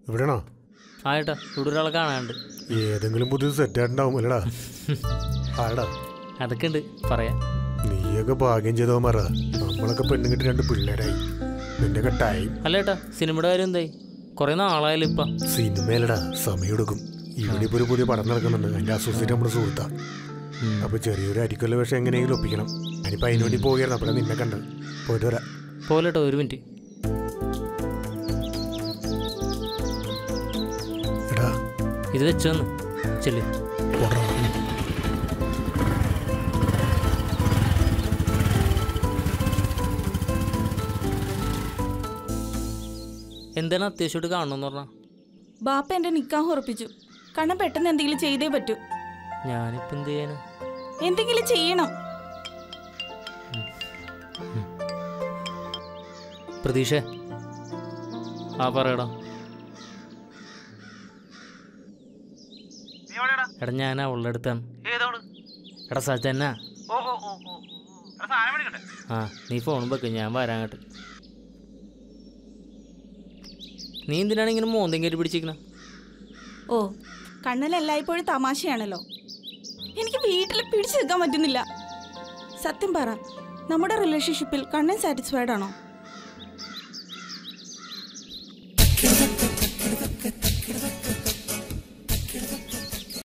എവിടെയാണോ ആ ഏട്ടാ ഇവിടെ ഒരാളെ കാണാനുണ്ട് ഏതെങ്കിലും പുതിയ സെറ്റായിട്ടുണ്ടാവും അല്ലടാ ആടാ അതൊക്കെ ഉണ്ട് പറയാം നീയൊക്കെ ഭാഗ്യം ചെയ്തവന്മാറ നമ്മളൊക്കെ പെണ്ണുങ്ങിട്ട് രണ്ട് പിള്ളേരായി നിന്റെയൊക്കെ ടൈം അല്ല ഏട്ടാ സിനിമയുടെ കാര്യം എന്തായി കുറേ നാളായാലും ഇപ്പം സിനിമയിലടാ സമയം എടുക്കും ഇവിടെ ഇപ്പോൾ ഒരു പുതിയ പടം നടക്കുന്നുണ്ട് അതിന്റെ അസോസിയേറ്റ് നമ്മുടെ സുഹൃത്താ അപ്പൊ ചെറിയൊരു അരിക്കൊല്ല വേഷം എങ്ങനെയെങ്കിലും ഒപ്പിക്കണം ഞാനിപ്പോ അതിന് വേണ്ടി പോവുകയായിരുന്നു അപ്പോഴാണ് നിന്നെ കണ്ടത് പോയിട്ട് വരാം പോലെട്ടോ ഒരു മിനിറ്റ് എടാ ഇത് വെച്ചോന്ന് ചെല്ലു പോടാ. എന്താണ് അത്യാവശ്യമായിട്ട് കാണണമെന്ന് പറഞ്ഞാ ബാപ്പ എന്റെ നിക്കാഹ് ഉറപ്പിച്ചു കണ്ണൻ പെട്ടെന്ന് എന്തെങ്കിലും ചെയ്തേ പറ്റൂ ഞാനിപ്പോൾ എന്ത് ചെയ്യാനാ എന്തെങ്കിലും ചെയ്യണം പ്രതീക്ഷ ആ പറയടാ എടാ ഞാൻ അവളുടെ അടുത്താണ് എടാ സജന്നാ ആ നീ ഫോൺ വെക്ക് ഞാൻ വരാൻ കേട്ട് നീ എന്തിനാണ് ഇങ്ങനെ മോന്തം കയറി പിടിച്ചിരിക്കണ ഓ കണ്ണൻ എല്ലായ്പ്പോഴും തമാശയാണല്ലോ എനിക്ക് വീട്ടിൽ പിടിച്ചു നിൽക്കാൻ പറ്റുന്നില്ല സത്യം പറ നമ്മുടെ റിലേഷൻഷിപ്പിൽ കണ്ണൻ സാറ്റിസ്ഫൈഡ് ആണോ